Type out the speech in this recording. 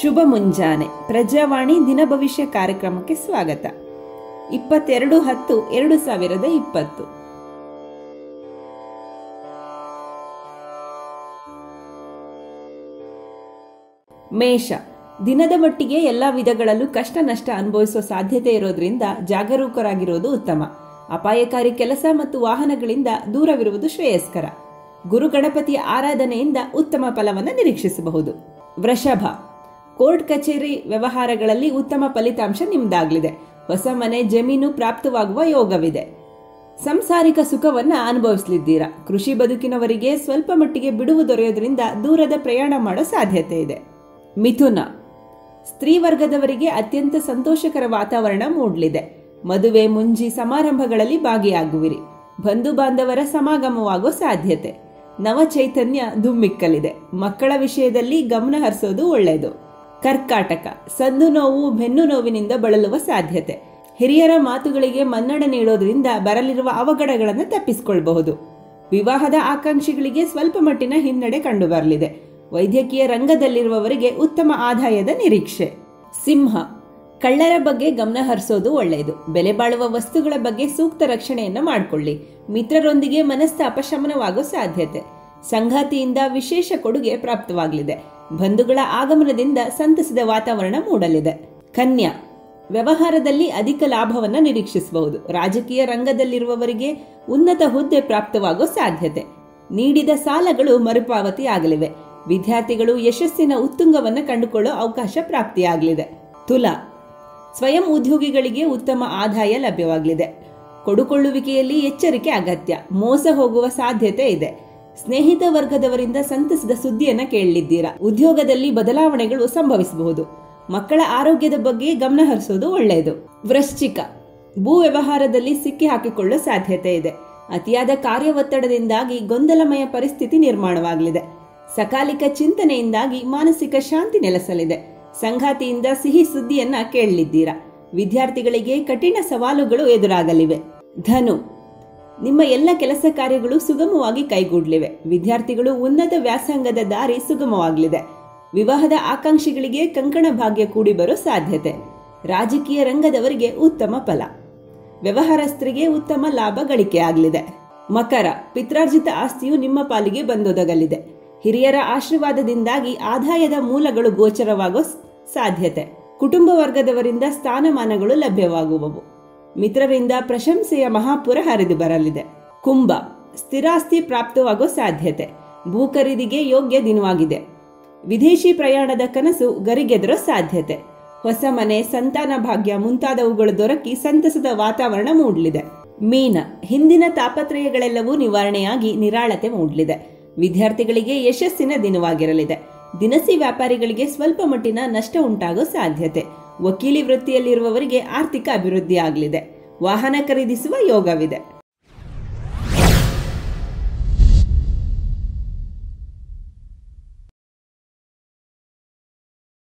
ಶುಭ ಮುಂಜಾನೆ ಪ್ರಜಾವಾಣಿ ದಿನ ಭವಿಷ್ಯ ಕಾರ್ಯಕ್ರಮಕ್ಕೆ ಸ್ವಾಗತ ಇಪ್ಪತ್ತೆರಡು ಹತ್ತು ಎರಡು ಸಾವಿರದ ಇಪ್ಪತ್ತು ಮೇಷ ದಿನದ ಮಟ್ಟಿಗೆ ಎಲ್ಲ ವಿಧಗಳಲ್ಲೂ ಕಷ್ಟ ನಷ್ಟ ಅನುಭವಿಸುವ ಸಾಧ್ಯತೆ ಇರೋದ್ರಿಂದ ಜಾಗರೂಕರಾಗಿರೋದು ಉತ್ತಮ ಅಪಾಯಕಾರಿ ಕೆಲಸ ಮತ್ತು ವಾಹನಗಳಿಂದ ದೂರವಿರುವುದು ಶ್ರೇಯಸ್ಕರ ಗುರು ಗಣಪತಿಯ ಆರಾಧನೆಯಿಂದ ಉತ್ತಮ ಫಲವನ್ನು ನಿರೀಕ್ಷಿಸಬಹುದು ವೃಷಭ ಕೋರ್ಟ್ ಕಚೇರಿ ವ್ಯವಹಾರಗಳಲ್ಲಿ ಉತ್ತಮ ಫಲಿತಾಂಶ ನಿಮ್ದಾಗಲಿದೆ ಹೊಸ ಮನೆ ಜಮೀನು ಪ್ರಾಪ್ತವಾಗುವ ಯೋಗವಿದೆ ಸಂಸಾರಿಕ ಸುಖವನ್ನ ಅನುಭವಿಸಲಿದ್ದೀರಾ ಕೃಷಿ ಬದುಕಿನವರಿಗೆ ಸ್ವಲ್ಪ ಮಟ್ಟಿಗೆ ಬಿಡುವು ದೊರೆಯೋದ್ರಿಂದ ದೂರದ ಪ್ರಯಾಣ ಮಾಡೋ ಸಾಧ್ಯತೆ ಇದೆ ಮಿಥುನ ಸ್ತ್ರೀ ವರ್ಗದವರಿಗೆ ಅತ್ಯಂತ ಸಂತೋಷಕರ ವಾತಾವರಣ ಮೂಡಲಿದೆ ಮದುವೆ ಮುಂಜಿ ಸಮಾರಂಭಗಳಲ್ಲಿ ಭಾಗಿಯಾಗುವಿರಿ ಬಂಧು ಬಾಂಧವರ ಸಮಾಗಮವಾಗೋ ಸಾಧ್ಯತೆ ನವ ಚೈತನ್ಯ ಧುಮ್ಮಿಕ್ಕಲಿದೆ ಮಕ್ಕಳ ವಿಷಯದಲ್ಲಿ ಗಮನ ಹರಿಸೋದು ಒಳ್ಳೆಯದು ಕರ್ಕಾಟಕ ಸಂದು ನೋವು ಬೆನ್ನು ನೋವಿನಿಂದ ಬಳಲುವ ಸಾಧ್ಯತೆ ಹಿರಿಯರ ಮಾತುಗಳಿಗೆ ಮನ್ನಣೆ ನೀಡೋದ್ರಿಂದ ಬರಲಿರುವ ಅವಘಡಗಳನ್ನು ತಪ್ಪಿಸಿಕೊಳ್ಳಬಹುದು ವಿವಾಹದ ಆಕಾಂಕ್ಷಿಗಳಿಗೆ ಸ್ವಲ್ಪ ಮಟ್ಟಿನ ಹಿನ್ನಡೆ ಕಂಡುಬರಲಿದೆ ವೈದ್ಯಕೀಯ ರಂಗದಲ್ಲಿರುವವರಿಗೆ ಉತ್ತಮ ಆದಾಯದ ನಿರೀಕ್ಷೆ ಸಿಂಹ ಕಳ್ಳರ ಬಗ್ಗೆ ಗಮನ ಹರಿಸೋದು ಒಳ್ಳೆಯದು ಬೆಲೆ ಬಾಳುವ ವಸ್ತುಗಳ ಬಗ್ಗೆ ಸೂಕ್ತ ರಕ್ಷಣೆಯನ್ನು ಮಾಡಿಕೊಳ್ಳಿ ಮಿತ್ರರೊಂದಿಗೆ ಮನಸ್ತಾಪ ಶಮನವಾಗೋ ಸಾಧ್ಯತೆ ಸಂಗಾತಿಯಿಂದ ವಿಶೇಷ ಕೊಡುಗೆ ಪ್ರಾಪ್ತವಾಗಲಿದೆ ಬಂಧುಗಳ ಆಗಮನದಿಂದ ಸಂತಸದ ವಾತಾವರಣ ಮೂಡಲಿದೆ ಕನ್ಯಾ ವ್ಯವಹಾರದಲ್ಲಿ ಅಧಿಕ ಲಾಭವನ್ನು ನಿರೀಕ್ಷಿಸಬಹುದು ರಾಜಕೀಯ ರಂಗದಲ್ಲಿರುವವರಿಗೆ ಉನ್ನತ ಹುದ್ದೆ ಪ್ರಾಪ್ತವಾಗೋ ಸಾಧ್ಯತೆ ನೀಡಿದ ಸಾಲಗಳು ಮರುಪಾವತಿ ಆಗಲಿವೆ ವಿದ್ಯಾರ್ಥಿಗಳು ಯಶಸ್ಸಿನ ಉತ್ತುಂಗವನ್ನು ಕಂಡುಕೊಳ್ಳೋ ಅವಕಾಶ ಪ್ರಾಪ್ತಿಯಾಗಲಿದೆ ತುಲಾ ಸ್ವಯಂ ಉದ್ಯೋಗಿಗಳಿಗೆ ಉತ್ತಮ ಆದಾಯ ಲಭ್ಯವಾಗಲಿದೆ ಕೊಡುಕೊಳ್ಳುವಿಕೆಯಲ್ಲಿ ಎಚ್ಚರಿಕೆ ಅಗತ್ಯ ಮೋಸ ಹೋಗುವ ಸಾಧ್ಯತೆ ಇದೆ ಸ್ನೇಹಿತ ವರ್ಗದವರಿಂದ ಸಂತಸದ ಸುದ್ದಿಯನ್ನ ಕೇಳಲಿದ್ದೀರಾ ಉದ್ಯೋಗದಲ್ಲಿ ಬದಲಾವಣೆಗಳು ಸಂಭವಿಸಬಹುದು ಮಕ್ಕಳ ಆರೋಗ್ಯದ ಬಗ್ಗೆ ಗಮನ ಹರಿಸೋದು ಒಳ್ಳೆಯದು ವೃಶ್ಚಿಕ ಭೂ ವ್ಯವಹಾರದಲ್ಲಿ ಸಿಕ್ಕಿ ಹಾಕಿಕೊಳ್ಳೋ ಸಾಧ್ಯತೆ ಇದೆ ಅತಿಯಾದ ಕಾರ್ಯ ಒತ್ತಡದಿಂದಾಗಿ ಗೊಂದಲಮಯ ಪರಿಸ್ಥಿತಿ ನಿರ್ಮಾಣವಾಗಲಿದೆ ಸಕಾಲಿಕ ಚಿಂತನೆಯಿಂದಾಗಿ ಮಾನಸಿಕ ಶಾಂತಿ ನೆಲೆಸಲಿದೆ ಸಂಗಾತಿಯಿಂದ ಸಿಹಿ ಸುದ್ದಿಯನ್ನ ಕೇಳಲಿದ್ದೀರಾ ವಿದ್ಯಾರ್ಥಿಗಳಿಗೆ ಕಠಿಣ ಸವಾಲುಗಳು ಎದುರಾಗಲಿವೆ ಧನು ನಿಮ್ಮ ಎಲ್ಲ ಕೆಲಸ ಕಾರ್ಯಗಳು ಸುಗಮವಾಗಿ ಕೈಗೂಡಲಿವೆ ವಿದ್ಯಾರ್ಥಿಗಳು ಉನ್ನತ ವ್ಯಾಸಂಗದ ದಾರಿ ಸುಗಮವಾಗಲಿದೆ ವಿವಾಹದ ಆಕಾಂಕ್ಷಿಗಳಿಗೆ ಕಂಕಣ ಭಾಗ್ಯ ಕೂಡಿ ಬರೋ ಸಾಧ್ಯತೆ ರಾಜಕೀಯ ರಂಗದವರಿಗೆ ಉತ್ತಮ ಫಲ ವ್ಯವಹಾರಸ್ಥರಿಗೆ ಉತ್ತಮ ಲಾಭ ಗಳಿಕೆ ಆಗಲಿದೆ ಮಕರ ಪಿತ್ರಾರ್ಜಿತ ಆಸ್ತಿಯು ನಿಮ್ಮ ಪಾಲಿಗೆ ಬಂದೊದಗಲಿದೆ ಹಿರಿಯರ ಆಶೀರ್ವಾದದಿಂದಾಗಿ ಆದಾಯದ ಮೂಲಗಳು ಗೋಚರವಾಗೋ ಸಾಧ್ಯತೆ ಕುಟುಂಬ ವರ್ಗದವರಿಂದ ಸ್ಥಾನಮಾನಗಳು ಲಭ್ಯವಾಗುವವು ಮಿತ್ರರಿಂದ ಪ್ರಶಂಸೆಯ ಮಹಾಪುರ ಹರಿದು ಬರಲಿದೆ ಕುಂಭ ಸ್ಥಿರಾಸ್ತಿ ಪ್ರಾಪ್ತವಾಗೋ ಸಾಧ್ಯತೆ ಭೂ ಖರೀದಿಗೆ ಯೋಗ್ಯ ದಿನವಾಗಿದೆ ವಿದೇಶಿ ಪ್ರಯಾಣದ ಕನಸು ಗರಿಗೆದರೋ ಸಾಧ್ಯತೆ ಹೊಸ ಮನೆ ಸಂತಾನ ಭಾಗ್ಯ ಮುಂತಾದವುಗಳು ದೊರಕಿ ಸಂತಸದ ವಾತಾವರಣ ಮೂಡಲಿದೆ ಮೀನ ಹಿಂದಿನ ತಾಪತ್ರಯಗಳೆಲ್ಲವೂ ನಿವಾರಣೆಯಾಗಿ ನಿರಾಳತೆ ಮೂಡಲಿದೆ ವಿದ್ಯಾರ್ಥಿಗಳಿಗೆ ಯಶಸ್ಸಿನ ದಿನವಾಗಿರಲಿದೆ ದಿನಸಿ ವ್ಯಾಪಾರಿಗಳಿಗೆ ಸ್ವಲ್ಪ ಮಟ್ಟಿನ ನಷ್ಟ ಉಂಟಾಗೋ ಸಾಧ್ಯತೆ ವಕೀಲಿ ವೃತ್ತಿಯಲ್ಲಿರುವವರಿಗೆ ಆರ್ಥಿಕ ಅಭಿವೃದ್ಧಿ ಆಗಲಿದೆ ವಾಹನ ಖರೀದಿಸುವ ಯೋಗವಿದೆ